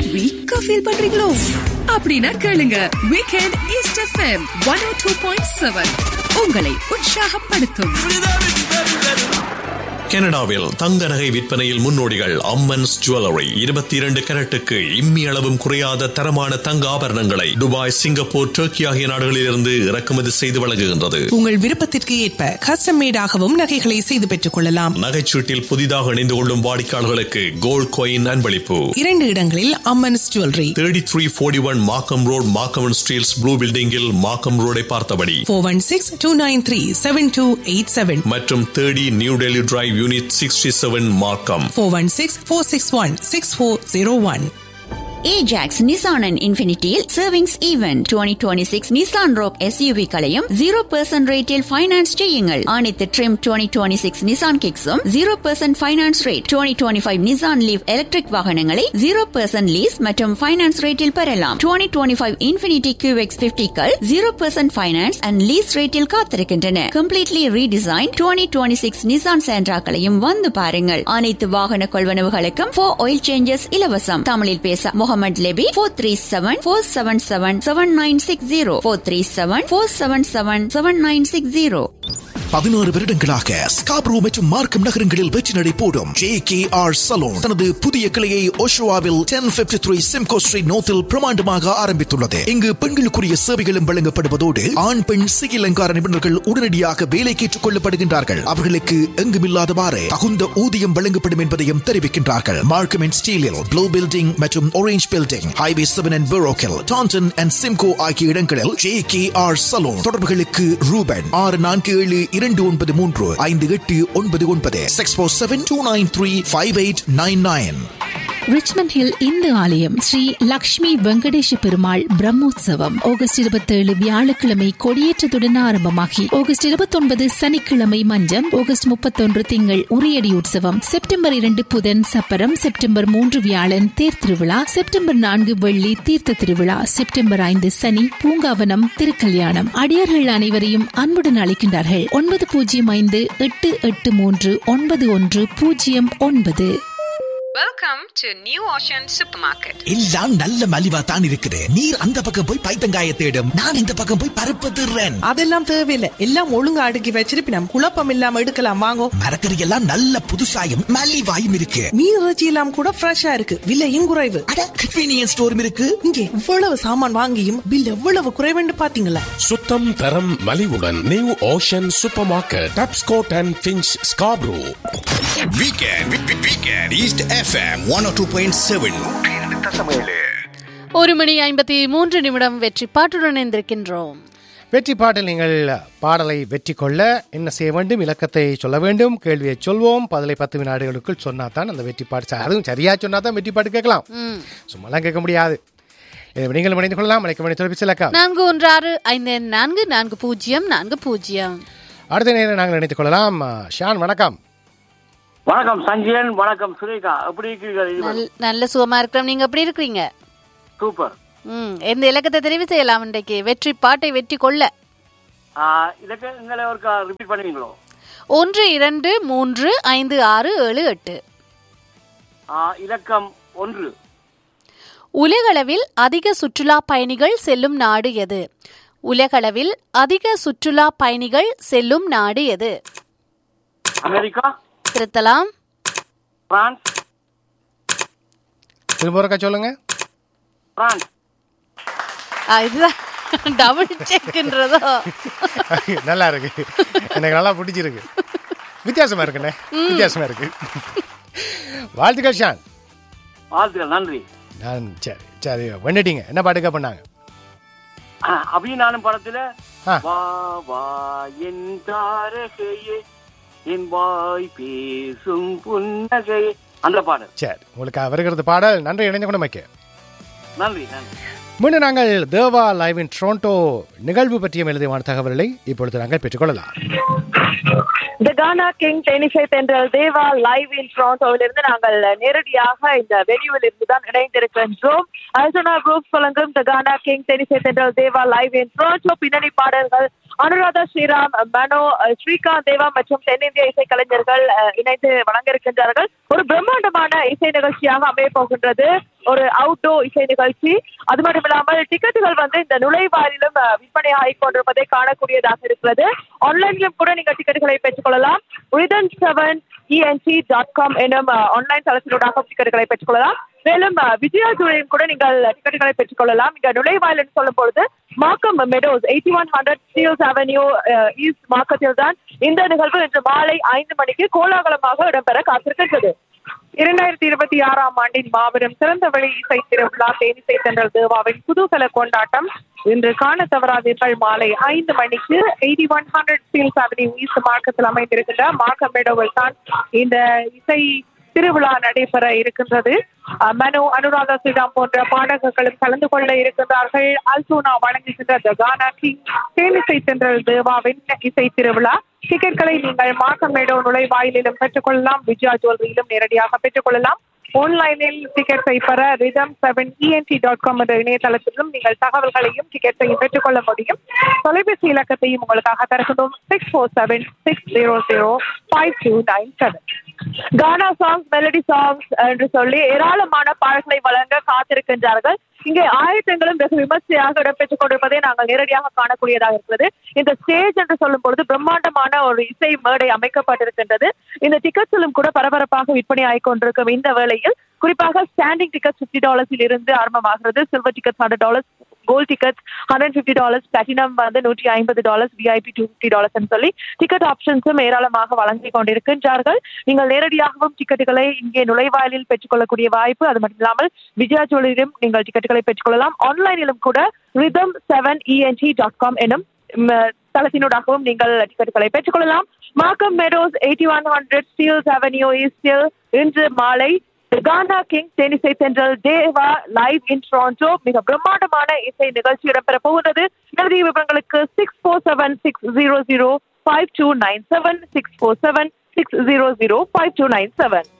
வீக்கா ஃபீல் பண்றீங்களோ அப்படின்னா கேளுங்க weekend east FM one O two point seven உங்களை உற்சாகப்படுத்தும் கனடாவில் தங்க நகை விற்பனையில் முன்னோடிகள் அம்மன்ஸ் ஜுவல்லரி இருபத்தி இரண்டு கரட்டுக்கு இம்மி அளவும் குறையாத தரமான தங்க ஆபரணங்களை துபாய் சிங்கப்பூர் டர்க்கி ஆகிய நாடுகளிலிருந்து இறக்குமதி செய்து வழங்குகின்றது உங்கள் விருப்பத்திற்கு ஏற்ப கஸ்டம் மேடாகவும் நகைகளை செய்து பெற்றுக் கொள்ளலாம் நகைச்சீட்டில் புதிதாக இணைந்து கொள்ளும் வாடிக்கையாளர்களுக்கு கோல்ட் காயின் அன்பளிப்பு இரண்டு இடங்களில் Ammans jewellery thirty three forty one Markham road Markham Steeles blue பில்டிங்கில் மாக்கம் ரோடை பார்த்தபடி four one six two nine three seven two eight seven மற்றும் thirty new Delhi drive unit sixty seven Markham four one six four six one six four zero one Ajax Nissan and இன்ஃபினிட்டியில் savings event twenty twenty six Nissan Rogue SUV களையும் zero percent ரேட்டில் finance செய்யுங்கள் அனைத்து trim twenty twenty six Nissan கிக்ஸும் zero percent finance rate twenty twenty five Nissan Leaf electric வாகனங்களை zero percent lease மற்றும் finance ரேட்டில் பெறலாம் twenty twenty five Infiniti QX பிப்டிக்கள் zero percent finance and lease ரேட்டில் காத்திருக்கின்றன completely redesign twenty twenty six Nissan சேண்ட்ராக்களையும் வந்து பாருங்கள் அனைத்து வாகன கொள்வனவுகளுக்கும் ஃபோர் ஆயில் சேஞ்சஸ் இலவசம் தமிழில் பேச Mohammed Lebbe four three seven four seven seven seven nine six zero four three seven four seven seven seven nine six zero பதினாறு வருடங்களாக ஸ்காப்ரோ மற்றும் மார்க்கம் நகரங்களில் வெற்றி நடை போடும் ஜே கே ஆர் சலூன் தனது புதிய கிளையை ஓஷோவாவில் ten fifty three Simcoe street நோத்தில் பிரமாண்டமாக ஆரம்பித்துள்ளது இங்கு பெண்களுக்குரிய சேவைகளும் வழங்கப்படுவதோடு ஆண் பெண் சிகில் அலங்கார நிபுணர்கள் உடனடியாக வேலைக்கு ஏற்றுக் கொள்ளப்படுகின்றார்கள் அவர்களுக்கு எங்குமில்லாதவாறு தகுந்த ஊதியம் வழங்கப்படும் என்பதையும் தெரிவிக்கின்றார்கள் மார்க்கம் அண்ட் ஸ்டீலில் ப்ளூ பில்டிங் மற்றும் orange building highway seven and பெரோக்கில் டான்டன் அண்ட் சிம்கோ ஆகிய இடங்களில் ஜே கே ஆர் சலூன் தொடர்புகளுக்கு ரூபன் ஆறு நான்கு ஏழு இரண்டு ஒன்பது மூன்று ஐந்து எட்டு ஒன்பது ஒன்பது six four seven two nine three five eight nine nine Richmond Hill இந்து ஆலயம் ஸ்ரீ லக்ஷ்மி வெங்கடேஷ பெருமாள் பிரம்மோற்சவம் ஆகஸ்ட் இருபத்தேழு வியாழக்கிழமை கொடியேற்றத்துடன் ஆரம்பமாகி ஆகஸ்ட் இருபத்தொன்பது சனிக்கிழமை மஞ்சம் ஆகஸ்ட் முப்பத்தொன்று திங்கள் உரியடி உற்சவம் செப்டம்பர் இரண்டு புதன் சப்பரம் செப்டம்பர் மூன்று வியாழன் தேர் திருவிழா செப்டம்பர் நான்கு வெள்ளி தீர்த்த திருவிழா செப்டம்பர் ஐந்து சனி பூங்காவனம் திருக்கல்யாணம் அடியார்கள் அனைவரையும் அன்புடன் அழைக்கின்றார்கள் ஒன்பது பூஜ்ஜியம் ஐந்து எட்டு எட்டு மூன்று ஒன்பது ஒன்று பூஜ்ஜியம் ஒன்பது Welcome to New Ocean Supermarket. எல்லாம் நல்ல மலிவா தான் இருக்குது நீர் அந்த பக்கம் போய் பைத்தங்காய தேடும் நான் இந்த பக்கம் போய் பருப்பு திருறேன் அதெல்லாம் தேவையில்லை எல்லாம் ஒழுங்கா அடுக்கி வச்சிருப்பி நம்ம குழப்பம் இல்லாம எடுக்கலாம் வாங்கோ மரக்கறி எல்லாம் நல்ல புதுசாயும் மலிவாயும் இருக்கு மீன் இறைச்சி எல்லாம் கூட ஃப்ரெஷ்ஷா இருக்கு விலையும் குறைவு அட கன்வீனியன்ஸ் ஸ்டோரும் இருக்கு இங்கே இவ்வளவு சாமான் வாங்கியும் பில் எவ்வளவு குறைவுன்னு பாத்தீங்களா சுத்தம் தரம் மலிவுடன் new ocean super market Tapscott and Finch Scarborough Weekend, week- weekend, East FM 102.7. ஒரு மணி ஐம்பத்தி மூன்று நிமிடம் வெற்றி பாட்டுடன் இணைந்திருக்கின்றோம் வெற்றி பாட்டில் நீங்கள் பாடலை வெற்றி கொள்ள என்ன செய்ய வேண்டும் இலக்கத்தை சொல்ல வேண்டும் கேள்வியை சொல்வோம் பதிலை பத்து வினாடிகளுக்குள் சொன்னா தான் அந்த வெற்றி பாட்டு ச- அதுவும் சரியா சொன்னா தான் வெற்றி பாட்டு கேட்கலாம் சும்மாலாம் கேட்க முடியாது இதை நீங்கள் இணைந்து கொள்ளலாம் அழைக்க வேண்டிய தொலைபேசி இலக்கம் நான்கு ஒன்று ஆறு ஐந்து நான்கு நான்கு பூஜ்ஜியம் நான்கு பூஜ்ஜியம் அடுத்த நேரம் நாங்கள் இணைத்துக் கொள்ளலாம் ஷான் வணக்கம் வணக்கம் சஞ்சயன் வணக்கம் சுரேகா எப்படி இருக்கீர்கள் இருவர்? நல்- நல்ல சுகமா இருக்கிறோம் நீங்க எப்படி இருக்கிறீங்க சூப்பர் ம் எந்த இலக்கத்தை தெரிவு செய்யலாம் இன்றைக்கு வெற்றி பாட்டை வெற்றி கொள்ள ஆ, இதற்கு எங்களை ஒரு ரிப்பீட் பண்ணுவீங்களோ ஒன்று இரண்டு மூன்று ஐந்து ஆறு ஏழு எட்டு ஆ, இலக்கம் ஒன்று உலகளவில் அதிக சுற்றுலா பயணிகள் செல்லும் நாடு எது உலகளவில் அதிக சுற்றுலா பயணிகள் செல்லும் நாடு எது அமெரிக்கா திருத்தலாம் பிரான்ஸ் திரும்ப ஒருக்கா சொல்லுங்க பிரான்ஸ் ஆ, இதுதான் டபுள் செக்ன்றதோ நல்லா இருக்கு எனக்கு நல்லா பிடிச்சிருக்கு வித்தியாசமா இருக்குண்ணே வித்தியாசமா இருக்கு வாழ்த்துக்கள் ஷான் வாழ்த்துக்கள் நன்றி நான் சரி சரி வந்துட்டீங்க என்ன பாட்டுக்கா பண்ணாங்க ஆ, அபிநானும் படத்துல ஆ. வா வா என் தாரகையே என் வாய் பேசும் புன்னகையே அந்த பாடல் சரி உங்களுக்கு வருகிறது பாடல் நன்றி இணைந்து கொண்டு வைக்க நன்றி நன்றி மீண்டும் நாங்கள் தேவா லைவ் இன் டொரண்டோ நிகழ்வு பற்றிய எழுதியமான தகவல்களை இப்பொழுது நாங்கள் பெற்றுக்கொள்ளலாம் இந்த கானா கிங் டெனிஸை தென்றல் தேவா லைவ் இன் இருந்து நாங்கள் நேரடியாக இந்த வெடிவில் இருந்து தான் இணைந்திருக்கின்றோம் அல்சனா குரூப் வழங்கும் த கானா கிங் டெனிஸை தென்றல் தேவா லைவ் இன் பின்னணி பாடல்கள் அனுராதா ஸ்ரீராம் மனோ அஹ், ஸ்ரீகாந்த் தேவா மற்றும் தென்னிந்திய இசைக்கலைஞர்கள் அஹ், இணைந்து வழங்க இருக்கின்றார்கள் ஒரு பிரம்மாண்டமான இசை நிகழ்ச்சியாக அமைய போகின்றது ஒரு அவுட்டோர் இசை நிகழ்ச்சி அது மட்டும் இல்லாமல் டிக்கெட்டுகள் வந்து இந்த நுழைவாயிலும் அஹ், விற்பனை ஆகிக் கொண்டிருப்பதை காணக்கூடியதாக இருக்கிறது ஆன்லைனிலும் கூட நீங்கள் டிக்கெட்டுகளை பெற்றுக்கொள்ளலாம் rhythm seven ENC dot com எனும் ஆன்லைன் தளத்தினூடாக டிக்கெட்டுகளை பெற்றுக்கொள்ளலாம் மேலும் அஹ், விஜயா ஜூலையும் கூட நீங்கள் டிக்கெட்டுகளை பெற்றுக்கொள்ளலாம் இங்க நுழைவாயில் என்று சொல்லும் பொழுது Markham Meadows eighty one hundred Steeles avenue east மார்க்கத்தில் தான் இந்த நிகழ்வு இன்று மாலை ஐந்து மணிக்கு கோலாகலமாக இடம்பெற காத்திருக்கின்றது இரண்டாயிரத்தி இருபத்தி ஆறாம் ஆண்டின் மாபெரும் சிறந்த வெளி இசை திருவிழா தேனிசை தென்றல் தேவாவின் குதூகல கொண்டாட்டம் இன்று காண தவறாதீர்கள் மாலை ஐந்து மணிக்கு eighty one hundred Steeles avenue east மார்க்கத்தில் அமைந்திருக்கின்ற மார்க்கம் மேடோவில் தான் இந்த இசை திருவிழா நடைபெற இருக்கின்றது அஹ், மனு அனுராதா ஸ்ரீராம் போன்ற பாடகர்களும் கலந்து கொள்ள இருக்கின்றார்கள் அல்சோனா வழங்குகின்ற த கானா கிங் தேனிசை தென்றல் தேவாவின் இசை திருவிழா டிக்கெட்களை நீங்கள் மார்க்கமேடோ நுழைவாயிலிலும் பெற்றுக்கொள்ளலாம் விஜயா ஜுவல்லரியிலும் நேரடியாக பெற்றுக்கொள்ளலாம் ஆன்லைனில் டிக்கெட்ஸை பெற rhythm seven ENT dot com என்ற இணையதளத்திலும் நீங்கள் தகவல்களையும் டிக்கெட்ஸையும் பெற்றுக்கொள்ள முடியும் தொலைபேசி இலக்கத்தையும் உங்களுக்காக தருகின்றோம் six four seven six zero zero five two nine seven gaana songs melody songs என்று சொல்லி ஏராளமான பாடல்களை வழங்க காத்திருக்கின்றார்கள் இங்கே ஆயத்தங்களும் வெகு விமர்சையாக இடம்பெற்றுக் கொண்டிருப்பதை நாங்கள் நேரடியாக காணக்கூடியதாக இருக்கிறது இந்த ஸ்டேஜ் என்று சொல்லும் பொழுது பிரம்மாண்டமான ஒரு இசை மேடை அமைக்கப்பட்டிருக்கின்றது இந்த டிக்கெட்ஸிலும் கூட பரபரப்பாக விற்பனை ஆகிக் கொண்டிருக்கும் இந்த வேளையில் குறிப்பாக ஸ்டாண்டிங் டிக்கெட் பிப்டி டாலர்ஸில் இருந்து ஆரம்பமாகிறது silver ticket hundred dollars gold ticket hundred fifty dollars platinum வந்து நூற்றி ஐம்பது dollars VIP two fifty dollars சொல்லி டிக்கெட் ஆப்ஷன்ஸும் ஏராளமாக வழங்கிக் கொண்டிருக்கின்றார்கள் நீங்கள் நேரடியாகவும் டிக்கெட்டுகளை இங்கே நுழைவாயிலில் பெற்றுக்கொள்ளக்கூடிய வாய்ப்பு அது மட்டும் இல்லாமல் விஜயா ஜுவல்லரியிலும் நீங்கள் டிக்கெட்டுகளை பெற்றுக்கொள்ளலாம் ஆன்லைனிலும் கூட rhythm seven ENT dot com எனும் ம், தளத்தினூடாகவும் நீங்கள் டிக்கெட்டுகளை பெற்றுக்கொள்ளலாம் Markham Meadows eighty one hundred Steeles avenue ஈஸ்டில் இன்று மாலை கானா கிங் டென்னிசை central Deva live in Toronto மிக பிரம்மாண்டமான இசை நிகழ்ச்சி இடம்பெற போகிறது இறுதி விவரங்களுக்கு six four seven six zero zero five two nine seven six four seven six zero zero five two nine seven